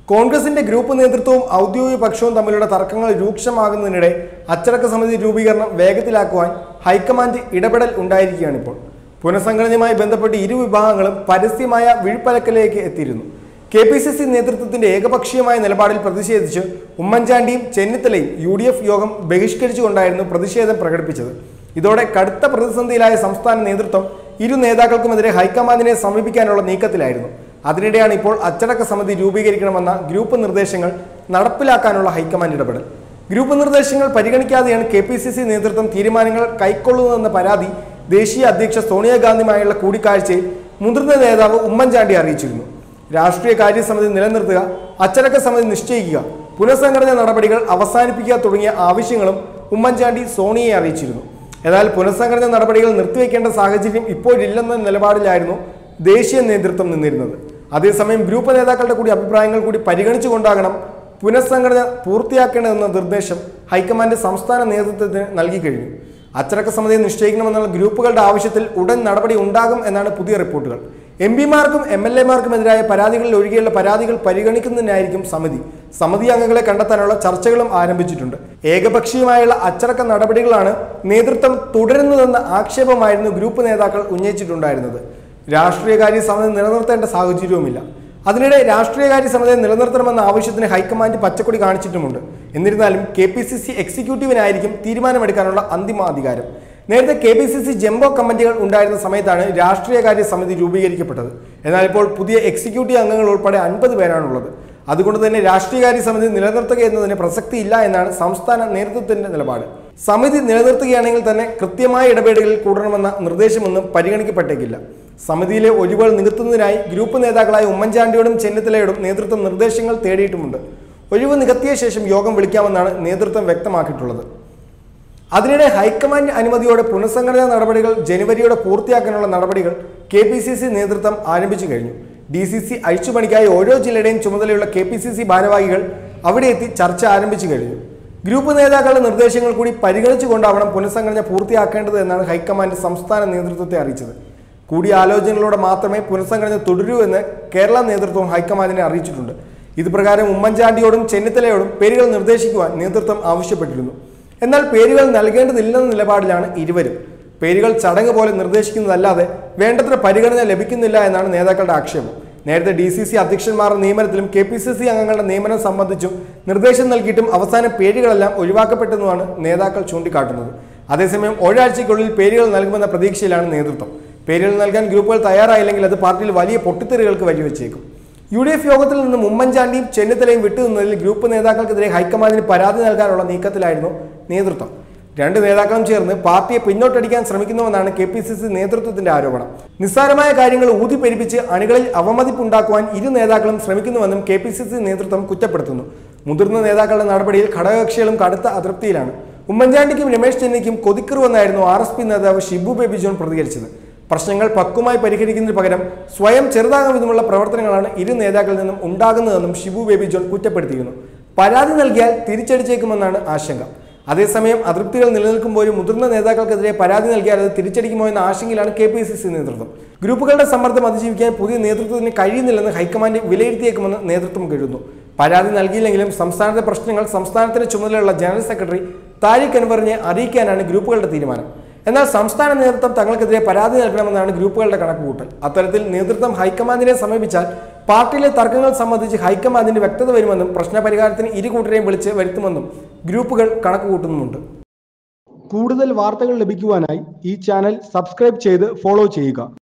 കോൺഗ്രസിന്റെ ഗ്രൂപ്പ് നേതൃത്വവും ഔദ്യോഗിക പക്ഷവും തമ്മിലുള്ള തർക്കങ്ങൾ രൂക്ഷമാകുന്നതിനിടെ അച്ചടക്ക സമിതി രൂപീകരണം വേഗത്തിലാക്കുവാൻ ഹൈക്കമാൻഡ് ഇടപെടൽ ഉണ്ടായിരിക്കുകയാണിപ്പോൾ പുനഃസംഘടനയുമായി ബന്ധപ്പെട്ട് ഇരു വിഭാഗങ്ങളും പരസ്യമായ വിഴുപ്പലക്കലേക്ക് എത്തിയിരുന്നു കെ പി സി സി നേതൃത്വത്തിന്റെ ഏകപക്ഷീയമായ നിലപാടിൽ പ്രതിഷേധിച്ച് ഉമ്മൻചാണ്ടിയും ചെന്നിത്തലയും യു ഡി എഫ് യോഗം ബഹിഷ്കരിച്ചുകൊണ്ടായിരുന്നു പ്രതിഷേധം പ്രകടിപ്പിച്ചത് ഇതോടെ കടുത്ത പ്രതിസന്ധിയിലായ സംസ്ഥാന നേതൃത്വം ഇരു നേതാക്കൾക്കുമെതിരെ ഹൈക്കമാൻഡിനെ സമീപിക്കാനുള്ള നീക്കത്തിലായിരുന്നു അതിനിടെയാണ് ഇപ്പോൾ അച്ചടക്ക സമിതി രൂപീകരിക്കണമെന്ന ഗ്രൂപ്പ് നിർദ്ദേശങ്ങൾ നടപ്പിലാക്കാനുള്ള ഹൈക്കമാൻഡ് ഇടപെടൽ ഗ്രൂപ്പ് നിർദ്ദേശങ്ങൾ പരിഗണിക്കാതെയാണ് കെ പി സി സി നേതൃത്വം തീരുമാനങ്ങൾ കൈക്കൊള്ളുന്നതെന്ന പരാതി ദേശീയ അധ്യക്ഷ സോണിയാഗാന്ധിയുമായുള്ള കൂടിക്കാഴ്ചയിൽ മുതിർന്ന നേതാവ് ഉമ്മൻചാണ്ടി അറിയിച്ചിരുന്നു രാഷ്ട്രീയ കാര്യസമിതി നിലനിർത്തുക അച്ചടക്ക സമിതി നിശ്ചയിക്കുക പുനഃസംഘടന നടപടികൾ അവസാനിപ്പിക്കുക തുടങ്ങിയ ആവശ്യങ്ങളും ഉമ്മൻചാണ്ടി സോണിയെ അറിയിച്ചിരുന്നു എന്നാൽ പുനഃസംഘടന നടപടികൾ നിർത്തിവെക്കേണ്ട സാഹചര്യം ഇപ്പോഴില്ലെന്ന നിലപാടിലായിരുന്നു ദേശീയ നേതൃത്വം നിന്നിരുന്നത് അതേസമയം ഗ്രൂപ്പ് നേതാക്കളുടെ കൂടി അഭിപ്രായങ്ങൾ കൂടി പരിഗണിച്ചുകൊണ്ടാകണം പുനഃസംഘടന പൂർത്തിയാക്കേണ്ടതെന്ന നിർദ്ദേശം ഹൈക്കമാൻഡ് സംസ്ഥാന നേതൃത്വത്തിന് നൽകി കഴിഞ്ഞു അച്ചടക്ക സമിതിയെ നിശ്ചയിക്കണമെന്നുള്ള ഗ്രൂപ്പുകളുടെ ആവശ്യത്തിൽ ഉടൻ നടപടി ഉണ്ടാകും എന്നാണ് പുതിയ റിപ്പോർട്ടുകൾ എം പിമാർക്കും എം എൽ എമാർക്കുമെതിരായ പരാതികളിൽ ഒഴികെയുള്ള പരാതികൾ പരിഗണിക്കുന്നതിനായിരിക്കും സമിതി സമിതി അംഗങ്ങളെ കണ്ടെത്താനുള്ള ചർച്ചകളും ആരംഭിച്ചിട്ടുണ്ട് ഏകപക്ഷീയമായുള്ള അച്ചടക്ക നടപടികളാണ് നേതൃത്വം തുടരുന്നതെന്ന ആക്ഷേപമായിരുന്നു ഗ്രൂപ്പ് നേതാക്കൾ ഉന്നയിച്ചിട്ടുണ്ടായിരുന്നത് രാഷ്ട്രീയകാര്യ സമിതി നിലനിർത്തേണ്ട സാഹചര്യവുമില്ല അതിനിടെ രാഷ്ട്രീയകാര്യ സമിതിയെ നിലനിർത്തണമെന്ന ആവശ്യത്തിന് ഹൈക്കമാൻഡ് പച്ചക്കൊടി കാണിച്ചിട്ടുമുണ്ട് എന്നിരുന്നാലും കെ പി സി സി എക്സിക്യൂട്ടീവിനായിരിക്കും തീരുമാനമെടുക്കാനുള്ള അന്തിമ അധികാരം നേരത്തെ K P C C jumbo കമ്മിറ്റികൾ ഉണ്ടായിരുന്ന സമയത്താണ് രാഷ്ട്രീയകാര്യ സമിതി രൂപീകരിക്കപ്പെട്ടത് എന്നാൽ ഇപ്പോൾ പുതിയ എക്സിക്യൂട്ടീവ് അംഗങ്ങൾ ഉൾപ്പെടെ അൻപത് പേരാണുള്ളത് അതുകൊണ്ട് തന്നെ രാഷ്ട്രീയകാര്യ സമിതി നിലനിർത്തുക എന്നതിന് പ്രസക്തിയില്ല എന്നാണ് സംസ്ഥാന നേതൃത്വത്തിന്റെ നിലപാട് സമിതി നിലനിർത്തുകയാണെങ്കിൽ തന്നെ കൃത്യമായ ഇടപെടലുകളിൽ കൂടണമെന്ന നിർദ്ദേശമൊന്നും പരിഗണിക്കപ്പെട്ടേക്കില്ല സമിതിയിലെ ഒഴിവുകൾ നികത്തുന്നതിനായി ഗ്രൂപ്പ് നേതാക്കളായ ഉമ്മൻചാണ്ടിയോടും ചെന്നിത്തലയോടും നേതൃത്വം നിർദ്ദേശങ്ങൾ തേടിയിട്ടുമുണ്ട് ഒഴിവ് നികത്തിയ ശേഷം യോഗം വിളിക്കാമെന്നാണ് നേതൃത്വം വ്യക്തമാക്കിയിട്ടുള്ളത് അതിനിടെ ഹൈക്കമാൻഡ് അനുമതിയോടെ പുനഃസംഘടനാ നടപടികൾ ജനുവരിയോടെ പൂർത്തിയാക്കാനുള്ള നടപടികൾ കെ പി സി സി നേതൃത്വം ആരംഭിച്ചു കഴിഞ്ഞു ഡി സി സി അഴിച്ചുപണിക്കായി ഓരോ ജില്ലയുടെയും ചുമതലയുള്ള കെ പി സി സി ഭാരവാഹികൾ അവിടെ എത്തി ചർച്ച ആരംഭിച്ചു കഴിഞ്ഞു ഗ്രൂപ്പ് നേതാക്കളുടെ നിർദ്ദേശങ്ങൾ കൂടി പരിഗണിച്ചുകൊണ്ടാവണം പുനഃസംഘടന പൂർത്തിയാക്കേണ്ടത് എന്നാണ് ഹൈക്കമാൻഡ് സംസ്ഥാന നേതൃത്വത്തെ അറിയിച്ചത് കൂടിയാലോചനകളോടെ മാത്രമേ പുനഃസംഘടന തുടരൂ എന്ന് കേരള നേതൃത്വം ഹൈക്കമാൻഡിനെ അറിയിച്ചിട്ടുണ്ട് ഇത് പ്രകാരം ഉമ്മൻചാണ്ടിയോടും ചെന്നിത്തലയോടും പേരുകൾ നിർദ്ദേശിക്കുവാൻ നേതൃത്വം ആവശ്യപ്പെട്ടിരുന്നു എന്നാൽ പേരുകൾ നൽകേണ്ടതില്ലെന്ന നിലപാടിലാണ് ഇരുവരും പേരുകൾ ചടങ്ങ് പോലെ നിർദ്ദേശിക്കുന്നതല്ലാതെ വേണ്ടത്ര പരിഗണന ലഭിക്കുന്നില്ല എന്നാണ് നേതാക്കളുടെ ആക്ഷേപം നേരത്തെ ഡി സി സി അധ്യക്ഷന്മാരുടെ നിയമനത്തിലും കെ പി സി സി അംഗങ്ങളുടെ നിയമനം സംബന്ധിച്ചും നിർദ്ദേശം നൽകിയിട്ടും അവസാനം പേരുകളെല്ലാം ഒഴിവാക്കപ്പെട്ടെന്നുമാണ് നേതാക്കൾ ചൂണ്ടിക്കാട്ടുന്നത് അതേസമയം ഒരാഴ്ചയ്ക്കുള്ളിൽ പേരുകൾ നൽകുമെന്ന പ്രതീക്ഷയിലാണ് നേതൃത്വം പേരുകൾ നൽകാൻ ഗ്രൂപ്പുകൾ തയ്യാറായില്ലെങ്കിൽ അത് പാർട്ടിയിൽ വലിയ പൊട്ടിത്തെറികൾക്ക് വഴിവെച്ചേക്കും യു ഡി എഫ് യോഗത്തിൽ നിന്നും ഉമ്മൻചാണ്ടിയും ചെന്നിത്തലയും വിട്ടുനിന്നതിൽ ഗ്രൂപ്പ് നേതാക്കൾക്കെതിരെ ഹൈക്കമാൻഡിന് പരാതി നൽകാനുള്ള നീക്കത്തിലായിരുന്നു നേതൃത്വം രണ്ട് നേതാക്കളും ചേർന്ന് പാർട്ടിയെ പിന്നോട്ടടിക്കാൻ ശ്രമിക്കുന്നുവെന്നാണ് കെ പി സി സി നേതൃത്വത്തിന്റെ ആരോപണം നിസ്സാരമായ കാര്യങ്ങൾ ഊതിപ്പെരിപ്പിച്ച് അണികളിൽ അവമതിപ്പുണ്ടാക്കുവാൻ ഇരു നേതാക്കളും ശ്രമിക്കുന്നുവെന്നും കെ പി സി സി നേതൃത്വം കുറ്റപ്പെടുത്തുന്നു മുതിർന്ന നേതാക്കളുടെ നടപടിയിൽ ഘടകകക്ഷികളും കടുത്ത അതൃപ്തിയിലാണ് ഉമ്മൻചാണ്ടിക്കും രമേശ് ചെന്നിക്കും കൊതിക്കറുവെന്നായിരുന്നു ആർ എസ് പി നേതാവ് ഷിബു ബേബി ജോൺ പ്രതികരിച്ചത് പ്രശ്നങ്ങൾ പക്വമായി പരിഹരിക്കുന്നതിന് പകരം സ്വയം ചെറുതാകാൻ വിധമുള്ള പ്രവർത്തനങ്ങളാണ് ഇരു നേതാക്കളിൽ നിന്നും ഉണ്ടാകുന്നതെന്നും ഷിബു ബേബി ജോൺ കുറ്റപ്പെടുത്തിയിരുന്നു പരാതി നൽകിയാൽ തിരിച്ചടിച്ചേക്കുമെന്നാണ് ആശങ്ക അതേസമയം അതൃപ്തികൾ നിലനിൽക്കുമ്പോഴും മുതിർന്ന നേതാക്കൾക്കെതിരെ പരാതി നൽകിയാൽ അത് തിരിച്ചടിക്കുമോ എന്ന ആശങ്കയിലാണ് കെ പി സി സി നേതൃത്വം ഗ്രൂപ്പുകളുടെ സമ്മർദ്ദം അതിജീവിക്കാൻ പുതിയ നേതൃത്വത്തിന് കഴിയുന്നില്ലെന്ന് ഹൈക്കമാൻഡ് വിലയിരുത്തിയേക്കുമെന്ന് നേതൃത്വം കരുതുന്നു പരാതി നൽകിയില്ലെങ്കിലും സംസ്ഥാനത്തെ പ്രശ്നങ്ങൾ സംസ്ഥാനത്തിന് ചുമതലയുള്ള ജനറൽ സെക്രട്ടറി താരിഖ് അൻവറിനെ അറിയിക്കാനാണ് ഗ്രൂപ്പുകളുടെ തീരുമാനം എന്നാൽ സംസ്ഥാന നേതൃത്വം തങ്ങൾക്കെതിരെ പരാതി നൽകണമെന്നാണ് ഗ്രൂപ്പുകളുടെ കണക്കുകൂട്ടൽ അത്തരത്തിൽ നേതൃത്വം ഹൈക്കമാൻഡിനെ സമീപിച്ചാൽ പാർട്ടിയിലെ തർക്കങ്ങൾ സംബന്ധിച്ച് ഹൈക്കമാൻഡിന് വ്യക്തത വരുമെന്നും പ്രശ്നപരിഹാരത്തിന് ഇരു കൂട്ടരെയും വിളിച്ച് വരുത്തുമെന്നും ഗ്രൂപ്പുകൾ കണക്കുകൂട്ടുന്നുമുണ്ട് കൂടുതൽ വാർത്തകൾ ലഭിക്കുവാനായി ഈ ചാനൽ സബ്സ്ക്രൈബ് ചെയ്ത് ഫോളോ ചെയ്യുക